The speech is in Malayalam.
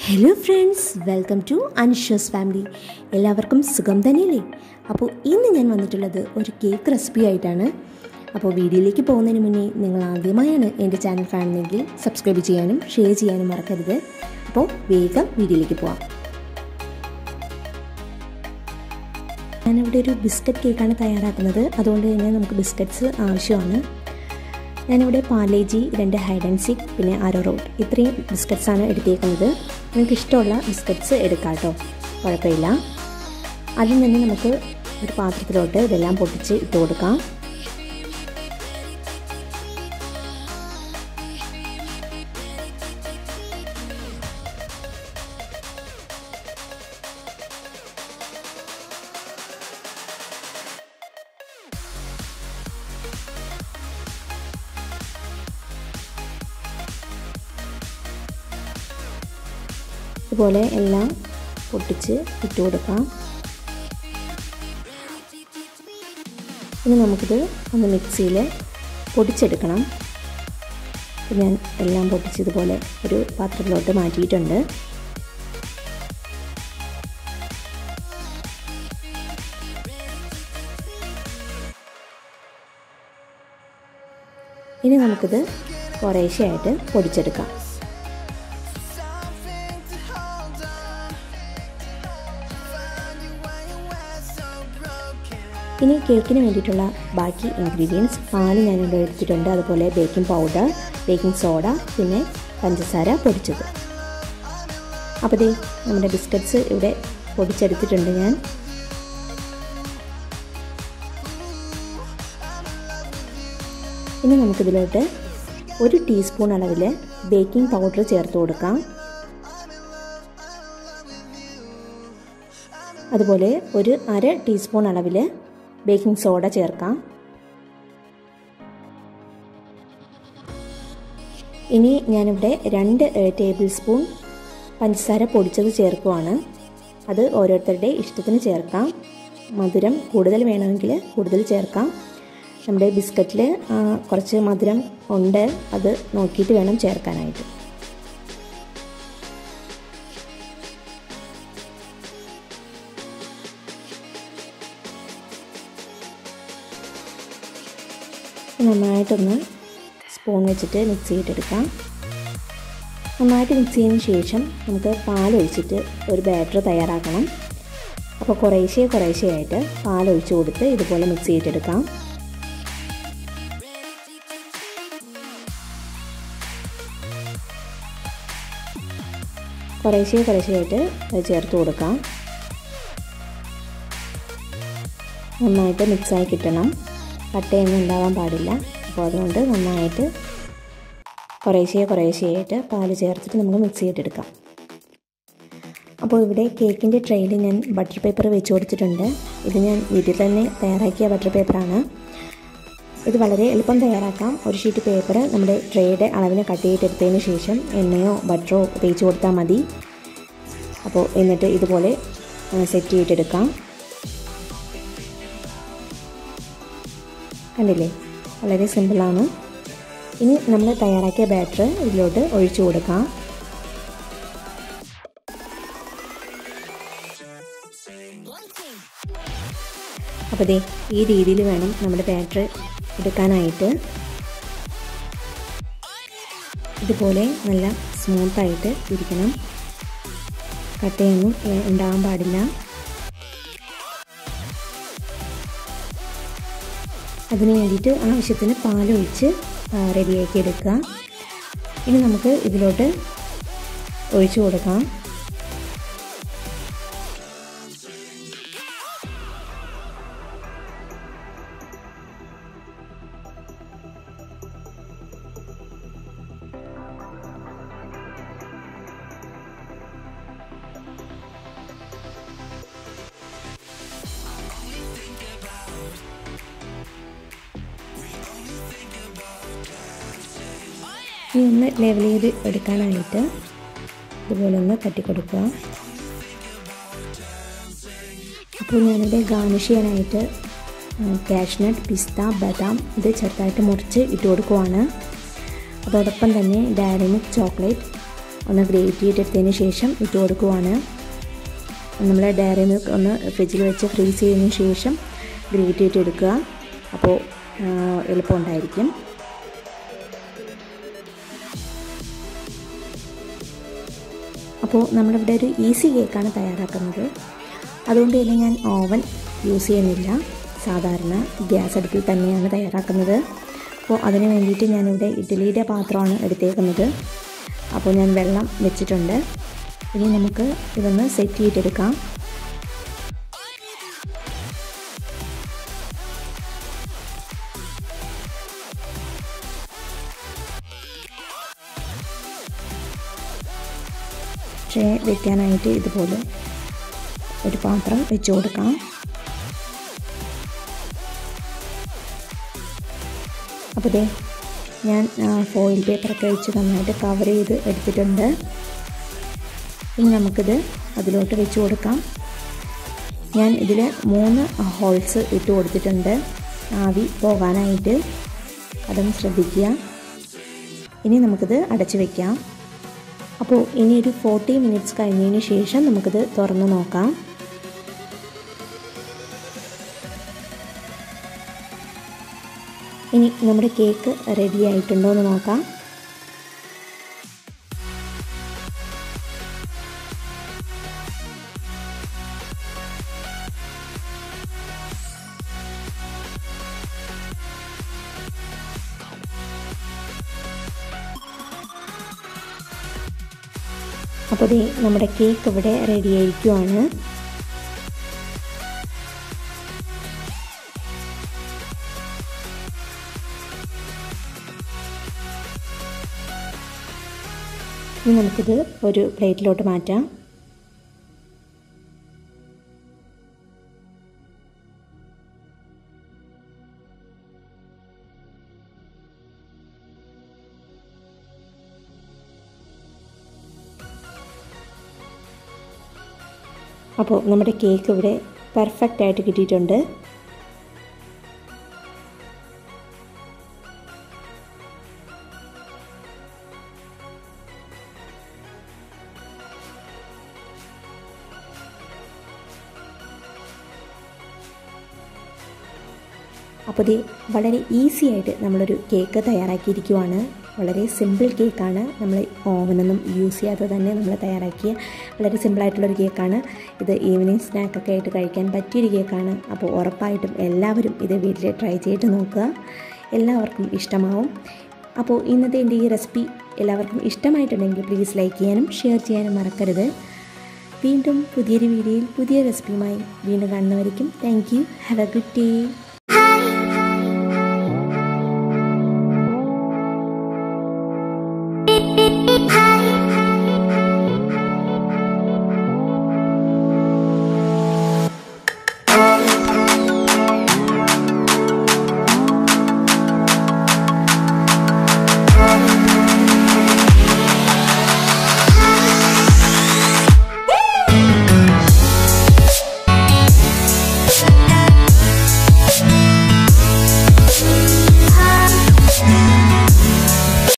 ഹലോ ഫ്രണ്ട്സ് വെൽക്കം ടു അൻഷസ് ഫാമിലി എല്ലാവർക്കും സുഖം തന്നെയല്ലേ അപ്പോൾ ഇന്ന് ഞാൻ വന്നിട്ടുള്ളത് ഒരു കേക്ക് റെസിപ്പി ആയിട്ടാണ് അപ്പോൾ വീഡിയോയിലേക്ക് പോകുന്നതിന് മുന്നേ നിങ്ങൾ ആദ്യമായാണ് എൻ്റെ ചാനൽ കാണുന്നതെങ്കിൽ സബ്സ്ക്രൈബ് ചെയ്യാനും ഷെയർ ചെയ്യാനും മറക്കരുത് അപ്പോൾ വേഗം വീഡിയോയിലേക്ക് പോവാം ഞാനിവിടെ ഒരു ബിസ്ക്കറ്റ് കേക്കാണ് തയ്യാറാക്കുന്നത് അതുകൊണ്ട് തന്നെ നമുക്ക് ബിസ്ക്കറ്റ്സ് ആവശ്യമാണ് ഞാനിവിടെ പാലേജി രണ്ട് ഹൈഡ് ആൻഡ് സിക്ക് പിന്നെ ആരോ റോഡ് ഇത്രയും ബിസ്ക്കറ്റ്സാണ് എടുത്തേക്കുന്നത് നിങ്ങൾക്ക് ഇഷ്ടമുള്ള ബിസ്ക്കറ്റ്സ് എടുക്കാം കേട്ടോ കുഴപ്പമില്ല ആദ്യം തന്നെ നമുക്ക് ഒരു പാത്രത്തിലോട്ട് ഇതെല്ലാം പൊട്ടിച്ച് ഇട്ട് കൊടുക്കാം ഇതുപോലെ എല്ലാം പൊട്ടിച്ച് ഇട്ട് കൊടുക്കാം ഇനി നമുക്കിത് ഒന്ന് മിക്സിയിൽ പൊടിച്ചെടുക്കണം ഞാൻ എല്ലാം പൊട്ടിച്ച് ഇതുപോലെ ഒരു പാത്രത്തിലോട്ട് മാറ്റിയിട്ടുണ്ട് ഇനി നമുക്കിത് കുറേശ്ശെയായിട്ട് പൊടിച്ചെടുക്കാം ഇനി കേക്കിന് വേണ്ടിയിട്ടുള്ള ബാക്കി ഇൻഗ്രീഡിയൻസ് പാല് ഞാനിവിടെ എടുത്തിട്ടുണ്ട് അതുപോലെ ബേക്കിംഗ് പൗഡർ ബേക്കിംഗ് സോഡ പിന്നെ പഞ്ചസാര പൊടിച്ചത് അപ്പോൾ ദേ നമ്മുടെ ബിസ്ക്കറ്റ്സ് ഇവിടെ പൊടിച്ചെടുത്തിട്ടുണ്ട് ഞാൻ ഇനി നമുക്കിതിലോട്ട് ഒരു ടീസ്പൂൺ അളവിൽ ബേക്കിംഗ് പൗഡർ ചേർത്ത് കൊടുക്കാം അതുപോലെ ഒരു അര ടീസ്പൂൺ അളവിൽ ബേക്കിംഗ് സോഡ ചേർക്കാം ഇനി ഞാനിവിടെ രണ്ട് ടേബിൾ സ്പൂൺ പഞ്ചസാര പൊടിച്ചത് ചേർക്കുവാണ് അത് ഓരോരുത്തരുടെ ഇഷ്ടത്തിന് ചേർക്കാം മധുരം കൂടുതൽ വേണമെങ്കിൽ കൂടുതൽ ചേർക്കാം നമ്മുടെ ബിസ്ക്കറ്റിൽ കുറച്ച് മധുരം ഉണ്ട് അത് നോക്കിയിട്ട് വേണം ചേർക്കാനായിട്ട് നന്നായിട്ടൊന്ന് സ്പൂൺ വെച്ചിട്ട് മിക്സ് ചെയ്തെടുക്കാം നന്നായിട്ട് മിക്സ് ചെയ്തതിന് ശേഷം നമുക്ക് പാലൊഴിച്ചിട്ട് ഒരു ബാറ്റർ തയ്യാറാക്കണം അപ്പോൾ കുറേശ്ശെ കുറേശ്ശെയായിട്ട് പാലൊഴിച്ച് കൊടുത്ത് ഇതുപോലെ മിക്സ് ചെയ്തെടുക്കാം കുറേശ്ശെ കുറേശ്ശെയായിട്ട് ചേർത്ത് കൊടുക്കാം നന്നായിട്ട് മിക്സായി കിട്ടണം കട്ടയൊന്നും ഉണ്ടാകാൻ പാടില്ല അപ്പോൾ അതുകൊണ്ട് നന്നായിട്ട് കുറേശ്ശെ കുറേശ്ശെയായിട്ട് പാല് ചേർത്തിട്ട് നമുക്ക് മിക്സ് ചെയ്തെടുക്കാം അപ്പോൾ ഇവിടെ കേക്കിൻ്റെ ട്രെയിൽ ഞാൻ ബട്ടർ പേപ്പർ വെച്ച് കൊടുത്തിട്ടുണ്ട് ഇത് ഞാൻ വീട്ടിൽ തന്നെ തയ്യാറാക്കിയ ബട്ടർ പേപ്പറാണ് ഇത് വളരെ എളുപ്പം തയ്യാറാക്കാം ഒരു ഷീറ്റ് പേപ്പർ നമ്മുടെ ട്രേയുടെ അളവിന് കട്ട് ചെയ്തെടുത്തതിന് ശേഷം എണ്ണയോ ബട്ടറോ തേച്ച് കൊടുത്താൽ മതി അപ്പോൾ എന്നിട്ട് ഇതുപോലെ സെറ്റ് ചെയ്തെടുക്കാം കണ്ടില്ലേ വളരെ സിമ്പിളാണ് ഇനി നമ്മൾ തയ്യാറാക്കിയ ബാറ്റർ ഇതിലോട്ട് ഒഴിച്ചു കൊടുക്കാം അപ്പോൾ ദേ ഈ രീതിയിൽ വേണം നമ്മുടെ ബാറ്റർ എടുക്കാനായിട്ട് ഇതുപോലെ നല്ല സ്മൂത്തായിട്ട് ഇരിക്കണം കട്ടയൊന്നും ഉണ്ടാകാൻ പാടില്ല അതിന് വേണ്ടിയിട്ട് ആവശ്യത്തിന് പാലൊഴിച്ച് റെഡിയാക്കി എടുക്കുക ഇനി നമുക്ക് ഇതിലോട്ട് ഒഴിച്ചു കൊടുക്കാം ഇനി ഒന്ന് ലെവൽ ചെയ്ത് എടുക്കാനായിട്ട് ഇതുപോലെ ഒന്ന് തട്ടിക്കൊടുക്കുക അപ്പോൾ ഞാനിവിടെ ഗാർണിഷ് ചെയ്യാനായിട്ട് കാഷ്നട്ട് പിസ്ത ബദാം ഇത് ചെറുതായിട്ട് മുറിച്ച് ഇട്ട് കൊടുക്കുവാണ് അതോടൊപ്പം തന്നെ ഡയറി മിൽക്ക് ചോക്ലേറ്റ് ഒന്ന് ഗ്രേറ്റ് ചെയ്തെടുത്തതിന് ശേഷം ഇട്ട് കൊടുക്കുവാണ് നമ്മൾ ഡയറി മിൽക്ക് ഒന്ന് ഫ്രിഡ്ജിൽ വെച്ച് ഫ്രീസ് ചെയ്തതിന് ശേഷം ഗ്രേറ്റ് ചെയ്ത് എടുക്കുക അപ്പോൾ എളുപ്പമുണ്ടായിരിക്കും അപ്പോൾ നമ്മളിവിടെ ഒരു ഈസി കേക്കാണ് തയ്യാറാക്കുന്നത് അതുകൊണ്ട് തന്നെ ഞാൻ ഓവൻ യൂസ് ചെയ്യുന്നില്ല സാധാരണ ഗ്യാസ് അടുപ്പിൽ തന്നെയാണ് തയ്യാറാക്കുന്നത് അപ്പോൾ അതിന് വേണ്ടിയിട്ട് ഞാനിവിടെ ഇഡ്ഡലിയുടെ പാത്രമാണ് എടുത്തേക്കുന്നത് അപ്പോൾ ഞാൻ വെള്ളം വെച്ചിട്ടുണ്ട് ഇനി നമുക്ക് ഇതൊന്ന് സെറ്റ് ചെയ്തെടുക്കാം ട്രേ വെക്കാനായിട്ട് ഇതുപോലെ ഒരു പാത്രം വെച്ച് കൊടുക്കാം അപ്പോൾ ദേ ഞാൻ ഫോയിൽ പേപ്പറൊക്കെ വെച്ച് നന്നായിട്ട് കവർ ചെയ്ത് എടുത്തിട്ടുണ്ട് ഇനി നമുക്കിത് അതിലോട്ട് വെച്ച് കൊടുക്കാം ഞാൻ ഇതിൽ മൂന്ന് ഹോൾസ് ഇട്ട് കൊടുത്തിട്ടുണ്ട് ആവി പോകാനായിട്ട് അതും ശ്രദ്ധിക്കുക ഇനി നമുക്കിത് അടച്ച് വയ്ക്കാം അപ്പോൾ ഇനി ഒരു ഫോർട്ടി മിനിറ്റ്സ് കഴിഞ്ഞതിന് ശേഷം നമുക്കിത് തുറന്ന് നോക്കാം ഇനി നമ്മുടെ കേക്ക് റെഡി ആയിട്ടുണ്ടോ എന്ന് നോക്കാം അപ്പോൾ ദേ നമ്മുടെ കേക്ക് ഇവിടെ റെഡി ആയിരിക്കുവാണ് ഇനി നമുക്കിത് ഒരു പ്ലേറ്റിലോട്ട് മാറ്റാം അപ്പോൾ നമ്മുടെ കേക്ക് ഇവിടെ പെർഫെക്റ്റ് ആയിട്ട് കിട്ടിയിട്ടുണ്ട് അപ്പോൾ ഇത് വളരെ ഈസി ആയിട്ട് നമ്മളൊരു കേക്ക് തയ്യാറാക്കിയിരിക്കുവാണ് വളരെ സിമ്പിൾ കേക്കാണ് നമ്മൾ ഓവനൊന്നും യൂസ് ചെയ്യാതെ തന്നെ നമ്മൾ തയ്യാറാക്കിയ വളരെ സിമ്പിളായിട്ടുള്ളൊരു കേക്കാണ് ഇത് ഈവനിങ് സ്നാക്കൊക്കെ ആയിട്ട് കഴിക്കാൻ പറ്റിയൊരു കേക്കാണ് അപ്പോൾ ഉറപ്പായിട്ടും എല്ലാവരും ഇത് വീട്ടിൽ ട്രൈ ചെയ്ത് നോക്കുക എല്ലാവർക്കും ഇഷ്ടമാവും അപ്പോൾ ഇന്നത്തെ എൻ്റെ ഈ റെസിപ്പി എല്ലാവർക്കും ഇഷ്ടമായിട്ടുണ്ടെങ്കിൽ പ്ലീസ് ലൈക്ക് ചെയ്യാനും ഷെയർ ചെയ്യാനും മറക്കരുത് വീണ്ടും പുതിയൊരു വീഡിയോയിൽ പുതിയ റെസിപ്പിയുമായി വീണ്ടും കാണുന്നവരേക്കും thank you have a good day